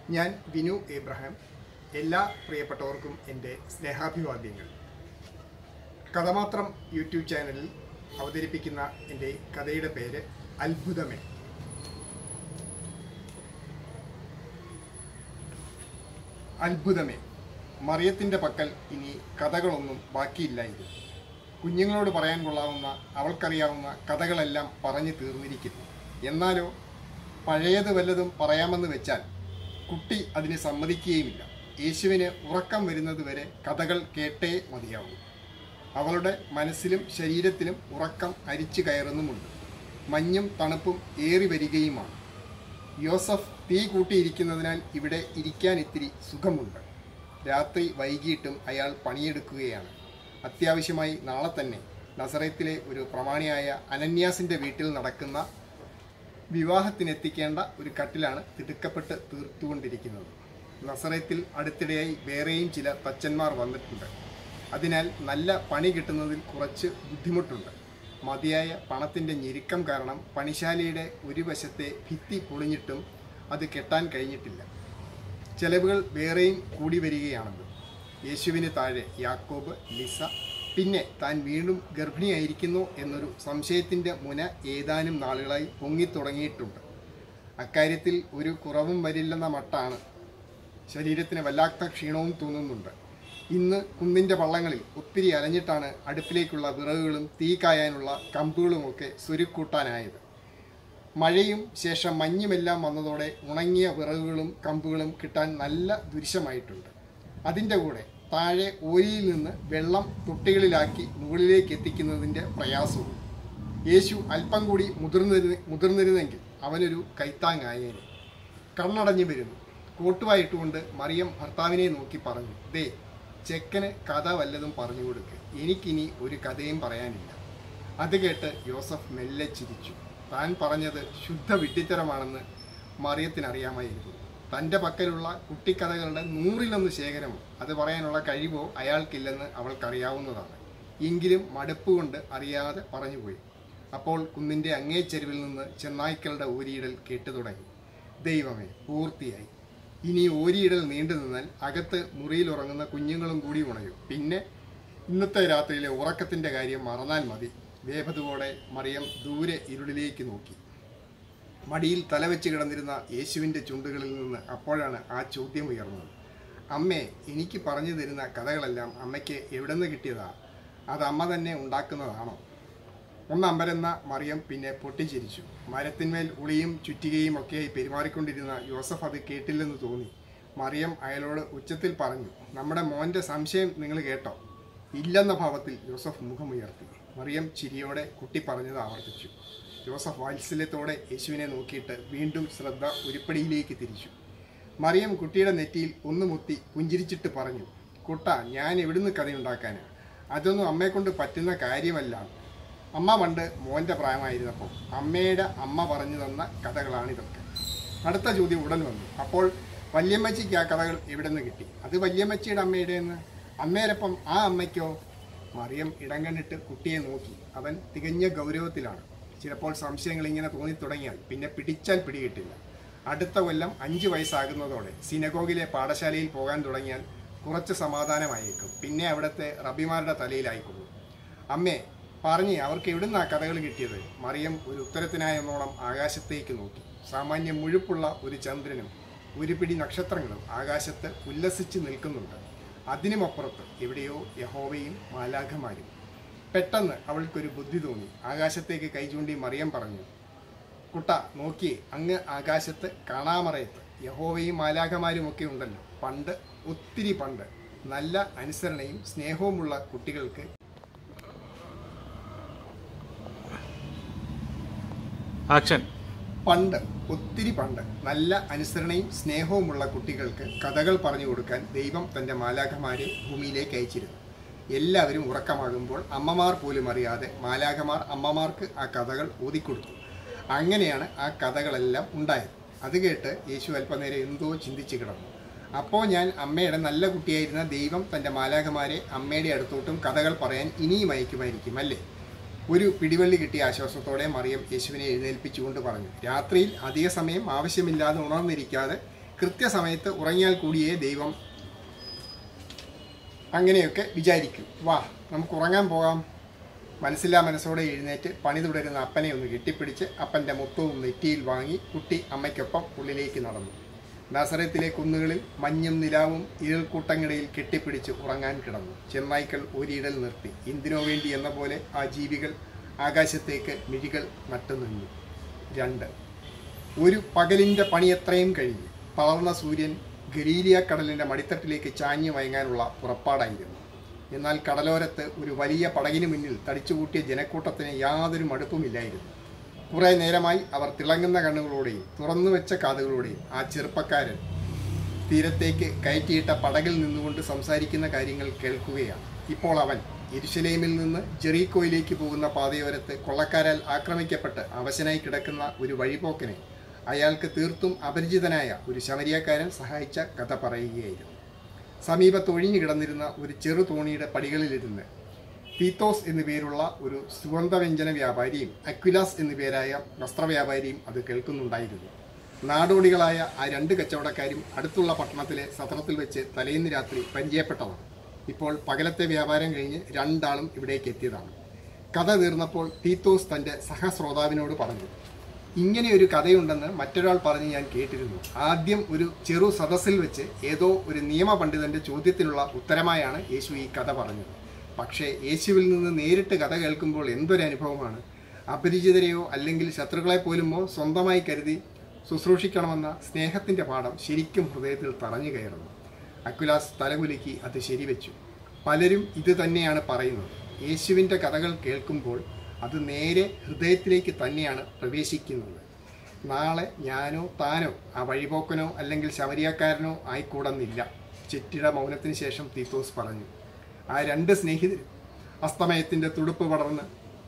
ഞാൻ വിനു എബ്രഹാം എല്ലാ പ്രിയപ്പെട്ടവർക്കും എൻ്റെ സ്നേഹാഭിവാദ്യങ്ങൾ കഥമാത്രം യൂട്യൂബ് ചാനലിൽ അവതരിപ്പിക്കുന്ന എൻ്റെ കഥയുടെ പേര് അത്ഭുതമേ അത്ഭുതമേ മറിയത്തിൻ്റെ പക്കൽ ഇനി കഥകളൊന്നും ബാക്കിയില്ലായിരുന്നു കുഞ്ഞുങ്ങളോട് പറയാൻ കൊള്ളാവുന്ന അവൾക്കറിയാവുന്ന കഥകളെല്ലാം പറഞ്ഞു തീർന്നിരിക്കുന്നു എന്നാലോ പഴയത് വല്ലതും പറയാമെന്ന് വെച്ചാൽ കുട്ടി അതിന് സമ്മതിക്കുകയുമില്ല യേശുവിന് ഉറക്കം വരുന്നതുവരെ കഥകൾ കേട്ടേ മതിയാവൂ അവളുടെ മനസ്സിലും ശരീരത്തിലും ഉറക്കം അരിച്ചു കയറുന്നുമുണ്ട് മഞ്ഞും തണുപ്പും ഏറി വരികയുമാണ് യോസഫ് തീ കൂട്ടിയിരിക്കുന്നതിനാൽ ഇവിടെ ഇരിക്കാൻ ഇത്തിരി സുഖമുണ്ട് രാത്രി വൈകിട്ടും അയാൾ പണിയെടുക്കുകയാണ് അത്യാവശ്യമായി നാളെ തന്നെ നസറത്തിലെ ഒരു പ്രമാണിയായ അനന്യാസിൻ്റെ വീട്ടിൽ നടക്കുന്ന വിവാഹത്തിനെത്തിക്കേണ്ട ഒരു കട്ടിലാണ് തിടുക്കപ്പെട്ട് തീർത്തുകൊണ്ടിരിക്കുന്നത് നസറത്തിൽ അടുത്തിടെയായി വേറെയും ചില തച്ചന്മാർ വന്നിട്ടുണ്ട് അതിനാൽ നല്ല പണി കിട്ടുന്നതിൽ കുറച്ച് ബുദ്ധിമുട്ടുണ്ട് മതിയായ പണത്തിൻ്റെ ഞെരുക്കം കാരണം പണിശാലയുടെ ഒരു വശത്തെ ഭിത്തി പൊളിഞ്ഞിട്ടും അത് കെട്ടാൻ കഴിഞ്ഞിട്ടില്ല ചെലവുകൾ വേറെയും കൂടി വരികയാണല്ലോ യേശുവിന് താഴെ യാക്കോബ് ലിസ പിന്നെ താൻ വീണ്ടും ഗർഭിണിയായിരിക്കുന്നു എന്നൊരു സംശയത്തിൻ്റെ മുന ഏതാനും നാളുകളായി പൊങ്ങിത്തുടങ്ങിയിട്ടുണ്ട് അക്കാര്യത്തിൽ ഒരു കുറവും വരില്ലെന്ന മട്ടാണ് ശരീരത്തിന് വല്ലാത്ത ക്ഷീണവും തോന്നുന്നുണ്ട് ഇന്ന് കുന്നിൻ്റെ വള്ളങ്ങളിൽ ഒത്തിരി അലഞ്ഞിട്ടാണ് അടുപ്പിലേക്കുള്ള വിറകുകളും തീ കായാനുള്ള കമ്പുകളുമൊക്കെ സ്വരുക്കൂട്ടാനായത് മഴയും ശേഷം മഞ്ഞുമെല്ലാം വന്നതോടെ ഉണങ്ങിയ വിറകുകളും കമ്പുകളും കിട്ടാൻ നല്ല ദുരിശമായിട്ടുണ്ട് അതിൻ്റെ കൂടെ താഴെ ഓരിയിൽ നിന്ന് വെള്ളം തൊട്ടികളിലാക്കി മുകളിലേക്ക് എത്തിക്കുന്നതിൻ്റെ പ്രയാസവും യേശു അല്പം കൂടി മുതിർന്നിരുന്ന മുതിർന്നിരുന്നെങ്കിൽ അവനൊരു കൈത്താങ്ങായേനെ കണ്ണടഞ്ഞു വരുന്നു കോട്ടുവായിട്ടുകൊണ്ട് മറിയം ഭർത്താവിനെ നോക്കി പറഞ്ഞു ദേ ചെക്കന് കഥ വല്ലതും പറഞ്ഞു കൊടുക്ക് എനിക്കിനി ഒരു കഥയും പറയാനില്ല അത് കേട്ട് യോസഫ് മെല്ലെ ചിരിച്ചു താൻ പറഞ്ഞത് ശുദ്ധ വിഡ്ഢിത്തരമാണെന്ന് മറിയത്തിനറിയാമായിരുന്നു തൻ്റെ പക്കലുള്ള കുട്ടിക്കഥകളുടെ നൂറിലൊന്ന് ശേഖരമോ അത് പറയാനുള്ള കഴിവോ അയാൾക്കില്ലെന്ന് അവൾക്കറിയാവുന്നതാണ് എങ്കിലും മടുപ്പ് കൊണ്ട് അറിയാതെ പറഞ്ഞുപോയി അപ്പോൾ കുന്നിൻ്റെ അങ്ങേ ചെരുവിൽ നിന്ന് ചെന്നായ്ക്കളുടെ ഊരിയിടൽ കേട്ടു തുടങ്ങി ദൈവമേ പൂർത്തിയായി ഇനി ഓരിയിടൽ നീണ്ടു നിന്നാൽ അകത്ത് മുറിയിൽ ഉറങ്ങുന്ന കുഞ്ഞുങ്ങളും കൂടി ഉണയും പിന്നെ ഇന്നത്തെ രാത്രിയിലെ ഉറക്കത്തിൻ്റെ കാര്യം മറന്നാൽ മതി വേപതുവോടെ മറിയം ദൂരെ ഇരുളിലേക്ക് നോക്കി മടിയിൽ തലവെച്ച് കിടന്നിരുന്ന യേശുവിൻ്റെ ചുണ്ടുകളിൽ നിന്ന് അപ്പോഴാണ് ആ ചോദ്യം ഉയർന്നത് അമ്മേ എനിക്ക് പറഞ്ഞു തരുന്ന കഥകളെല്ലാം അമ്മയ്ക്ക് എവിടെ നിന്ന് കിട്ടിയതാ അത് അമ്മ തന്നെ ഉണ്ടാക്കുന്നതാണോ ഒന്ന് അമ്പരന്ന മറിയം പിന്നെ പൊട്ടിച്ചിരിച്ചു മരത്തിന്മേൽ ഉളിയും ചുറ്റികയും ഒക്കെയായി പെരുമാറിക്കൊണ്ടിരുന്ന യോസഫ് അത് കേട്ടില്ലെന്ന് തോന്നി മറിയം അയാളോട് ഉച്ചത്തിൽ പറഞ്ഞു നമ്മുടെ മോൻ്റെ സംശയം നിങ്ങൾ കേട്ടോ ഇല്ലെന്ന ഭാവത്തിൽ യോസഫ് മുഖമുയർത്തി മറിയം ചിരിയോടെ കുട്ടി പറഞ്ഞത് ആവർത്തിച്ചു ജോസഫ് വാത്സല്യത്തോടെ യേശുവിനെ നോക്കിയിട്ട് വീണ്ടും ശ്രദ്ധ ഉരുപ്പടിയിലേക്ക് തിരിച്ചു മറിയം കുട്ടിയുടെ നെറ്റിയിൽ ഒന്ന് മുത്തി പുഞ്ചിരിച്ചിട്ട് പറഞ്ഞു കുട്ട ഞാൻ എവിടുന്ന് കഥയുണ്ടാക്കാനാ അതൊന്നും അമ്മയെക്കൊണ്ട് പറ്റുന്ന കാര്യമല്ല അമ്മ പണ്ട് മോൻ്റെ പ്രായമായിരുന്നപ്പോൾ അമ്മയുടെ അമ്മ പറഞ്ഞു തന്ന കഥകളാണിതൊക്കെ അടുത്ത ചോദ്യം ഉടൻ വന്നു അപ്പോൾ വല്യമ്മച്ചിക്ക് ആ കഥകൾ എവിടെ നിന്ന് കിട്ടി അത് വല്യമ്മച്ചിയുടെ അമ്മയുടെ നിന്ന് അമ്മേരപ്പം ആ അമ്മയ്ക്കോ മറിയം ഇടം കണ്ടിട്ട് കുട്ടിയെ നോക്കി അവൻ തികഞ്ഞ ഗൗരവത്തിലാണ് ചിലപ്പോൾ സംശയങ്ങൾ ഇങ്ങനെ തോന്നിത്തുടങ്ങിയാൽ പിന്നെ പിടിച്ചാൽ പിടികിട്ടില്ല അടുത്ത കൊല്ലം അഞ്ച് വയസ്സാകുന്നതോടെ സിനഗോഗിലെ പാഠശാലയിൽ പോകാൻ തുടങ്ങിയാൽ കുറച്ച് സമാധാനമായേക്കും പിന്നെ അവിടുത്തെ റബിമാരുടെ തലയിലായിക്കൊള്ളു അമ്മേ പറഞ്ഞേ അവർക്ക് എവിടുന്നാ കഥകൾ കിട്ടിയത് മറിയം ഒരു ഉത്തരത്തിനായെന്നോണം ആകാശത്തേക്ക് നോക്കി സാമാന്യം മുഴുപ്പുള്ള ഒരു ചന്ദ്രനും ഒരു പിടി നക്ഷത്രങ്ങളും ആകാശത്ത് ഉല്ലസിച്ച് നിൽക്കുന്നുണ്ട് അതിനുമപ്പുറത്ത് എവിടെയോ യഹോവയും മാലാഖമാരും പെട്ടെന്ന് അവൾക്കൊരു ബുദ്ധി തോന്നി ആകാശത്തേക്ക് കൈ ചൂണ്ടി മറിയം പറഞ്ഞു കുട്ട നോക്കിയേ അങ്ങ് ആകാശത്ത് കാണാമറയത്ത് യഹോവയും മാലാഖമാരും ഒക്കെ ഉണ്ടല്ലോ പണ്ട് ഒത്തിരി പണ്ട് നല്ല അനുസരണയും സ്നേഹവുമുള്ള കുട്ടികൾക്ക് ആക്ഷൻ പണ്ട് ഒത്തിരി പണ്ട് നല്ല അനുസരണയും സ്നേഹവുമുള്ള കുട്ടികൾക്ക് കഥകൾ പറഞ്ഞു കൊടുക്കാൻ ദൈവം തൻ്റെ മാലാഖമാരെ ഭൂമിയിലേക്ക് അയച്ചിരുന്നു എല്ലാവരും ഉറക്കമാകുമ്പോൾ അമ്മമാർ പോലും അറിയാതെ മാലാഖമാർ അമ്മമാർക്ക് ആ കഥകൾ ഓതിക്കൊടുത്തു അങ്ങനെയാണ് ആ കഥകളെല്ലാം ഉണ്ടായത് അത് കേട്ട് യേശു അല്പനേരം എന്തോ ചിന്തിച്ച് കിടന്നു അപ്പോൾ ഞാൻ അമ്മയുടെ നല്ല കുട്ടിയായിരുന്ന ദൈവം തൻ്റെ മാലാഖമാരെ അമ്മയുടെ അടുത്തോട്ടും കഥകൾ പറയാൻ ഇനിയും അയക്കുമായിരിക്കും അല്ലേ ഒരു പിടിവള്ളി കിട്ടിയ ആശ്വാസത്തോടെ മറിയം യേശുവിനെ എഴുന്നേൽപ്പിച്ചുകൊണ്ട് പറഞ്ഞു രാത്രിയിൽ അധിക സമയം ആവശ്യമില്ലാതെ ഉണർന്നിരിക്കാതെ കൃത്യസമയത്ത് ഉറങ്ങിയാൽ കൂടിയേ ദൈവം അങ്ങനെയൊക്കെ വിചാരിക്കും വാ നമുക്ക് ഉറങ്ങാൻ പോകാം മനസ്സില്ലാ മനസ്സോടെ എഴുന്നേറ്റ് പണി തുടരുന്ന അപ്പനെ ഒന്ന് കെട്ടിപ്പിടിച്ച് അപ്പൻ്റെ മുത്തവും നെറ്റിയിൽ വാങ്ങി കുട്ടി അമ്മയ്ക്കൊപ്പം ഉള്ളിലേക്ക് നടന്നു നസറത്തിലെ കുന്നുകളിൽ മഞ്ഞും നിലാവും ഇഴൽക്കൂട്ടങ്ങളിടയിൽ കെട്ടിപ്പിടിച്ച് ഉറങ്ങാൻ കിടന്നു ചെന്നായ്ക്കൾ ഒരിടൽ നിർത്തി എന്തിനോ വേണ്ടി എന്ന പോലെ ആ ജീവികൾ ആകാശത്തേക്ക് മിഴികൾ നട്ടുനിന്നു രണ്ട് ഒരു പകലിൻ്റെ പണിയത്രയും കഴിഞ്ഞു തളർന്ന സൂര്യൻ ഗലീലിയ കടലിൻ്റെ മടിത്തട്ടിലേക്ക് ചാഞ്ഞു മയങ്ങാനുള്ള പുറപ്പാടായിരുന്നു എന്നാൽ കടലോരത്ത് ഒരു വലിയ പടകിന് മുന്നിൽ തടിച്ചുകൂട്ടിയ ജനക്കൂട്ടത്തിന് യാതൊരു മടുപ്പുമില്ലായിരുന്നു കുറേ നേരമായി അവർ തിളങ്ങുന്ന കണ്ണുകളോടെയും തുറന്നു വെച്ച കാതുകളോടെയും ആ ചെറുപ്പക്കാരൻ തീരത്തേക്ക് കയറ്റിയിട്ട പടകിൽ നിന്നുകൊണ്ട് സംസാരിക്കുന്ന കാര്യങ്ങൾ കേൾക്കുകയാണ് ഇപ്പോൾ അവൻ എരുശലേമിൽ നിന്ന് ജെറീക്കോയിലേക്ക് പോകുന്ന പാതയോരത്ത് കൊള്ളക്കാരാൽ ആക്രമിക്കപ്പെട്ട് അവശനായി കിടക്കുന്ന ഒരു വഴിപോക്കനെ അയാൾക്ക് തീർത്തും അപരിചിതനായ ഒരു ശമരിയക്കാരൻ സഹായിച്ച കഥ പറയുകയായിരുന്നു സമീപത്ത് ഒഴിഞ്ഞു കിടന്നിരുന്ന ഒരു ചെറു തോണിയുടെ പടികളിലിരുന്ന് തീത്തോസ് എന്നു പേരുള്ള ഒരു സുഗന്ധവ്യഞ്ജന വ്യാപാരിയും അക്വിലാസ് എന്നു പേരായ വസ്ത്രവ്യാപാരിയും അത് കേൾക്കുന്നുണ്ടായിരുന്നു നാടോടികളായ ആ രണ്ട് കച്ചവടക്കാരും അടുത്തുള്ള പട്ടണത്തിലെ സത്രത്തിൽ വെച്ച് തലേന്ന് രാത്രി പരിചയപ്പെട്ടതാണ് ഇപ്പോൾ പകലത്തെ വ്യാപാരം കഴിഞ്ഞ് രണ്ടാളും ഇവിടേക്ക് എത്തിയതാണ് കഥ തീർന്നപ്പോൾ തീത്തോസ് തൻ്റെ സഹശ്രോതാവിനോട് പറഞ്ഞു ഇങ്ങനെ ഒരു കഥയുണ്ടെന്ന് മറ്റൊരാൾ പറഞ്ഞ് ഞാൻ കേട്ടിരുന്നു ആദ്യം ഒരു ചെറു സദസ്സിൽ വെച്ച് ഏതോ ഒരു നിയമപണ്ഡിതന്റെ ചോദ്യത്തിനുള്ള ഉത്തരമായാണ് യേശു ഈ കഥ പറഞ്ഞത് പക്ഷേ യേശുവിൽ നിന്ന് നേരിട്ട് കഥ കേൾക്കുമ്പോൾ എന്തൊരു അനുഭവമാണ് അപരിചിതരെയോ അല്ലെങ്കിൽ ശത്രുക്കളെ പോലുമോ സ്വന്തമായി കരുതി ശുശ്രൂഷിക്കണമെന്ന സ്നേഹത്തിൻ്റെ പാഠം ശരിക്കും ഹൃദയത്തിൽ തറഞ്ഞു കയറുന്നു അക്കുലാസ് തലകുലുക്കി അത് ശരിവെച്ചു പലരും ഇത് തന്നെയാണ് പറയുന്നത് യേശുവിൻ്റെ കഥകൾ കേൾക്കുമ്പോൾ അത് നേരെ ഹൃദയത്തിലേക്ക് തന്നെയാണ് പ്രവേശിക്കുന്നത് നാളെ ഞാനോ താനോ ആ വഴിപോക്കനോ അല്ലെങ്കിൽ ശബരിയാക്കാരനോ ആയിക്കൂടുന്നില്ല ചിറ്റിട മൗനത്തിന് ശേഷം തീത്തോസ് പറഞ്ഞു ആ രണ്ട് സ്നേഹിതരും അസ്തമയത്തിൻ്റെ തുടുപ്പ് പടർന്ന്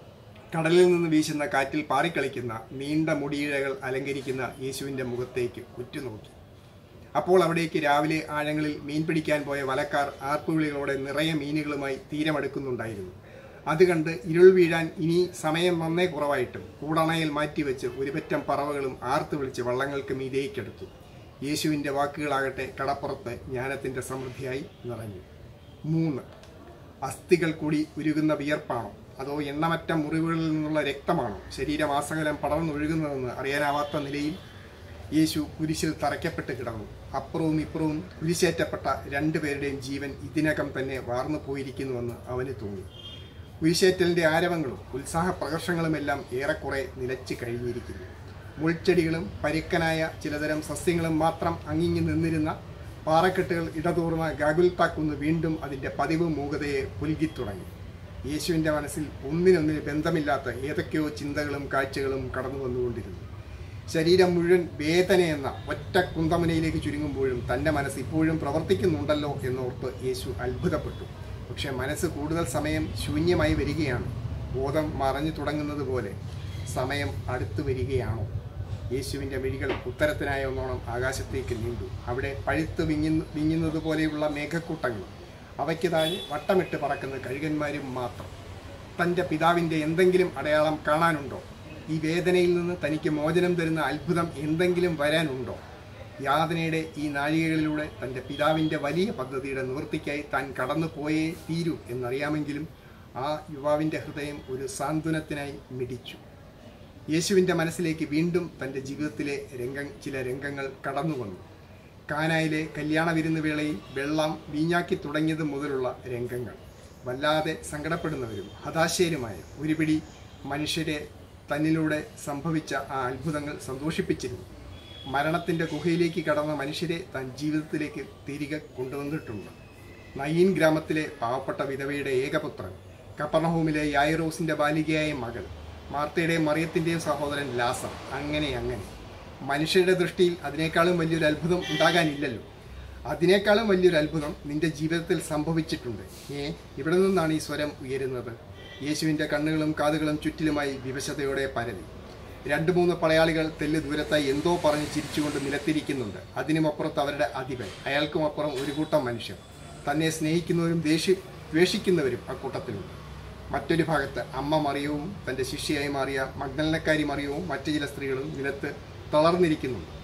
കടലിൽ നിന്ന് വീശുന്ന കാറ്റിൽ പാറിക്കളിക്കുന്ന നീണ്ട മുടിയിഴകൾ അലങ്കരിക്കുന്ന യേശുവിൻ്റെ മുഖത്തേക്ക് ഉറ്റുനോക്കി അപ്പോൾ അവിടേക്ക് രാവിലെ ആഴങ്ങളിൽ മീൻ പിടിക്കാൻ പോയ വലക്കാർ ആർപ്പുവിളികളോടെ നിറയെ മീനുകളുമായി തീരമടുക്കുന്നുണ്ടായിരുന്നു അത് കണ്ട് ഇരുൾ വീഴാൻ ഇനി സമയം നന്നേ കുറവായിട്ടും കൂടണയിൽ മാറ്റിവെച്ച് ഒരുപറ്റം പറവകളും ആർത്ത് വിളിച്ച് വള്ളങ്ങൾക്ക് മീതേക്കെടുത്തു യേശുവിൻ്റെ വാക്കുകളാകട്ടെ കടപ്പുറത്ത് ജ്ഞാനത്തിൻ്റെ സമൃദ്ധിയായി നിറഞ്ഞു മൂന്ന് അസ്ഥികൾ കൂടി ഉരുകുന്ന വിയർപ്പാണോ അതോ എണ്ണമറ്റ മുറിവുകളിൽ നിന്നുള്ള രക്തമാണോ ശരീരമാസകലം പടർന്നൊഴുകുന്നതെന്ന് അറിയാനാവാത്ത നിലയിൽ യേശു കുരിശിൽ തറയ്ക്കപ്പെട്ട് കിടന്നു അപ്പുറവും ഇപ്പുറവും കുരിശേറ്റപ്പെട്ട രണ്ടുപേരുടെയും ജീവൻ ഇതിനകം തന്നെ വാർന്നു പോയിരിക്കുന്നുവെന്ന് അവന് തോന്നി കുരിശേറ്റലിൻ്റെ ആരവങ്ങളും ഉത്സാഹ പ്രകർഷങ്ങളുമെല്ലാം ഏറെക്കുറെ നിലച്ചു കഴിഞ്ഞിരിക്കുന്നു മുൾച്ചെടികളും പരുക്കനായ ചിലതരം സസ്യങ്ങളും മാത്രം അങ്ങിങ്ങി നിന്നിരുന്ന പാറക്കെട്ടുകൾ ഇടതൂർന്ന ഗാഗുൽത്താക്കുന്ന് വീണ്ടും അതിൻ്റെ പതിവ് മൂകതയെ പുൽകിത്തുടങ്ങി യേശുവിൻ്റെ മനസ്സിൽ ഒന്നിനൊന്നിന് ബന്ധമില്ലാത്ത ഏതൊക്കെയോ ചിന്തകളും കാഴ്ചകളും കടന്നു വന്നുകൊണ്ടിരുന്നു ശരീരം മുഴുവൻ വേദന എന്ന ഒറ്റ കുന്തമുനയിലേക്ക് ചുരുങ്ങുമ്പോഴും തൻ്റെ മനസ്സ് ഇപ്പോഴും പ്രവർത്തിക്കുന്നുണ്ടല്ലോ എന്നോർത്ത് യേശു അത്ഭുതപ്പെട്ടു പക്ഷെ മനസ്സ് കൂടുതൽ സമയം ശൂന്യമായി വരികയാണ് ബോധം മറഞ്ഞു തുടങ്ങുന്നത് പോലെ സമയം അടുത്തു വരികയാണോ യേശുവിൻ്റെ മിഴികൾ ഉത്തരത്തിനായ ഒന്നോണം ആകാശത്തേക്ക് നീണ്ടു അവിടെ പഴുത്ത് വിങ്ങുന്ന വിങ്ങുന്നത് പോലെയുള്ള മേഘക്കൂട്ടങ്ങളും അവയ്ക്ക് താഴെ വട്ടമിട്ട് പറക്കുന്ന കഴുകന്മാരും മാത്രം തൻ്റെ പിതാവിൻ്റെ എന്തെങ്കിലും അടയാളം കാണാനുണ്ടോ ഈ വേദനയിൽ നിന്ന് തനിക്ക് മോചനം തരുന്ന അത്ഭുതം എന്തെങ്കിലും വരാനുണ്ടോ യാതനയുടെ ഈ നാഴികകളിലൂടെ തൻ്റെ പിതാവിൻ്റെ വലിയ പദ്ധതിയുടെ നിവൃത്തിക്കായി താൻ കടന്നു പോയേ തീരൂ എന്നറിയാമെങ്കിലും ആ യുവാവിൻ്റെ ഹൃദയം ഒരു സാന്ത്വനത്തിനായി മിടിച്ചു യേശുവിൻ്റെ മനസ്സിലേക്ക് വീണ്ടും തൻ്റെ ജീവിതത്തിലെ രംഗ ചില രംഗങ്ങൾ കടന്നു വന്നു കാനായിലെ കല്യാണ വിരുന്ന് വേളയിൽ വെള്ളം വീഞ്ഞാക്കി തുടങ്ങിയത് മുതലുള്ള രംഗങ്ങൾ വല്ലാതെ സങ്കടപ്പെടുന്നവരും ഹതാശയരുമായ ഒരു പിടി മനുഷ്യരെ തന്നിലൂടെ സംഭവിച്ച ആ അത്ഭുതങ്ങൾ സന്തോഷിപ്പിച്ചിരുന്നു മരണത്തിൻ്റെ ഗുഹയിലേക്ക് കടന്ന മനുഷ്യരെ താൻ ജീവിതത്തിലേക്ക് തിരികെ കൊണ്ടുവന്നിട്ടുണ്ട് നയീൻ ഗ്രാമത്തിലെ പാവപ്പെട്ട വിധവയുടെ ഏകപുത്രൻ കപ്പർണഹോമിലെ യായറോസിൻ്റെ ബാലികയായ മകൾ മാർത്തയുടെയും മറിയത്തിൻ്റെയും സഹോദരൻ ലാസർ അങ്ങനെ അങ്ങനെ മനുഷ്യരുടെ ദൃഷ്ടിയിൽ അതിനേക്കാളും വലിയൊരു അത്ഭുതം ഉണ്ടാകാനില്ലല്ലോ അതിനേക്കാളും വലിയൊരു അത്ഭുതം നിന്റെ ജീവിതത്തിൽ സംഭവിച്ചിട്ടുണ്ട് ഏ ഇവിടെ നിന്നാണ് ഈ സ്വരം ഉയരുന്നത് യേശുവിൻ്റെ കണ്ണുകളും കാതുകളും ചുറ്റിലുമായി വിവശതയോടെ പരതി രണ്ട് മൂന്ന് പടയാളികൾ തെല്ല് ദൂരത്തായി എന്തോ പറഞ്ഞ് ചിരിച്ചുകൊണ്ട് നിലത്തിരിക്കുന്നുണ്ട് അതിനുമപ്പുറത്ത് അവരുടെ അധിപൻ അയാൾക്കുമപ്പുറം ഒരു കൂട്ടം മനുഷ്യർ തന്നെ സ്നേഹിക്കുന്നവരും ദേഷ്യ ദ്വേഷിക്കുന്നവരും അക്കൂട്ടത്തിലുണ്ട് മറ്റൊരു ഭാഗത്ത് അമ്മ മറിയവും തൻ്റെ ശിഷ്യയായി മാറിയ മഗ്നലനക്കാരി മറിയവും മറ്റു ചില സ്ത്രീകളും നിലത്ത് തളർന്നിരിക്കുന്നുണ്ട്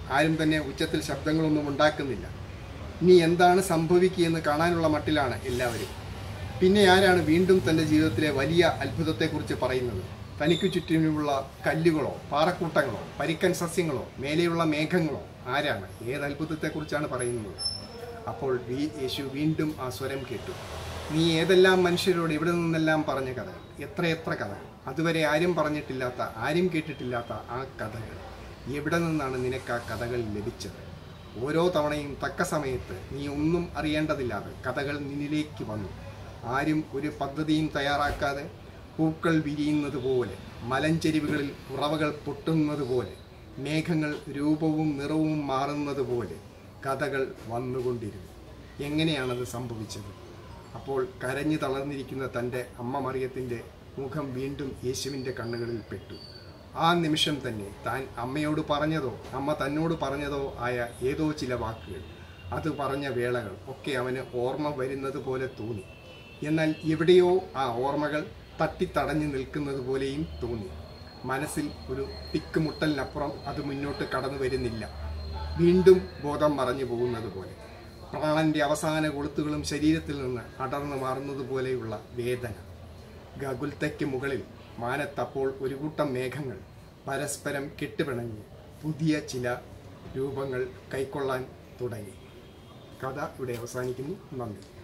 ആരും തന്നെ ഉച്ചത്തിൽ ശബ്ദങ്ങളൊന്നും ഉണ്ടാക്കുന്നില്ല ഇനി എന്താണ് സംഭവിക്കുകയെന്ന് കാണാനുള്ള മട്ടിലാണ് എല്ലാവരും പിന്നെ ആരാണ് വീണ്ടും തൻ്റെ ജീവിതത്തിലെ വലിയ അത്ഭുതത്തെക്കുറിച്ച് പറയുന്നത് തനിക്ക് ചുറ്റിനുമുള്ള കല്ലുകളോ പാറക്കൂട്ടങ്ങളോ പരിക്കൻ സസ്യങ്ങളോ മേലെയുള്ള മേഘങ്ങളോ ആരാണ് ഏത് അത്ഭുതത്തെക്കുറിച്ചാണ് പറയുന്നത് അപ്പോൾ വി യേശു വീണ്ടും ആ സ്വരം കേട്ടു നീ ഏതെല്ലാം മനുഷ്യരോട് ഇവിടെ നിന്നെല്ലാം പറഞ്ഞ കഥകൾ എത്രയെത്ര കഥകൾ അതുവരെ ആരും പറഞ്ഞിട്ടില്ലാത്ത ആരും കേട്ടിട്ടില്ലാത്ത ആ കഥകൾ എവിടെ നിന്നാണ് നിനക്ക് ആ കഥകൾ ലഭിച്ചത് ഓരോ തവണയും തക്ക സമയത്ത് നീ ഒന്നും അറിയേണ്ടതില്ലാതെ കഥകൾ നിന്നിലേക്ക് വന്നു ആരും ഒരു പദ്ധതിയും തയ്യാറാക്കാതെ പൂക്കൾ വിരിയുന്നത് പോലെ മലഞ്ചെരിവുകളിൽ ഉറവകൾ പൊട്ടുന്നത് പോലെ മേഘങ്ങൾ രൂപവും നിറവും മാറുന്നത് പോലെ കഥകൾ വന്നുകൊണ്ടിരുന്നു എങ്ങനെയാണത് സംഭവിച്ചത് അപ്പോൾ കരഞ്ഞു തളർന്നിരിക്കുന്ന തൻ്റെ അമ്മ മറിയത്തിൻ്റെ മുഖം വീണ്ടും യേശുവിൻ്റെ കണ്ണുകളിൽ പെട്ടു ആ നിമിഷം തന്നെ താൻ അമ്മയോട് പറഞ്ഞതോ അമ്മ തന്നോട് പറഞ്ഞതോ ആയ ഏതോ ചില വാക്കുകൾ അത് പറഞ്ഞ വേളകൾ ഒക്കെ അവന് ഓർമ്മ വരുന്നത് പോലെ തോന്നി എന്നാൽ എവിടെയോ ആ ഓർമ്മകൾ തട്ടിത്തടഞ്ഞു നിൽക്കുന്നത് പോലെയും തോന്നി മനസ്സിൽ ഒരു തിക്കുമുട്ടലിനപ്പുറം അത് മുന്നോട്ട് കടന്നു വരുന്നില്ല വീണ്ടും ബോധം മറഞ്ഞു പോകുന്നത് പോലെ പ്രാണന്റെ അവസാന കൊളുത്തുകളും ശരീരത്തിൽ നിന്ന് അടർന്നു മാറുന്നത് പോലെയുള്ള വേദന ഗകുൽത്തയ്ക്ക് മുകളിൽ മാനത്തപ്പോൾ ഒരു കൂട്ടം മേഘങ്ങൾ പരസ്പരം കെട്ടുപിണങ്ങി പുതിയ ചില രൂപങ്ങൾ കൈക്കൊള്ളാൻ തുടങ്ങി കഥ ഇവിടെ അവസാനിക്കുന്നു നന്ദി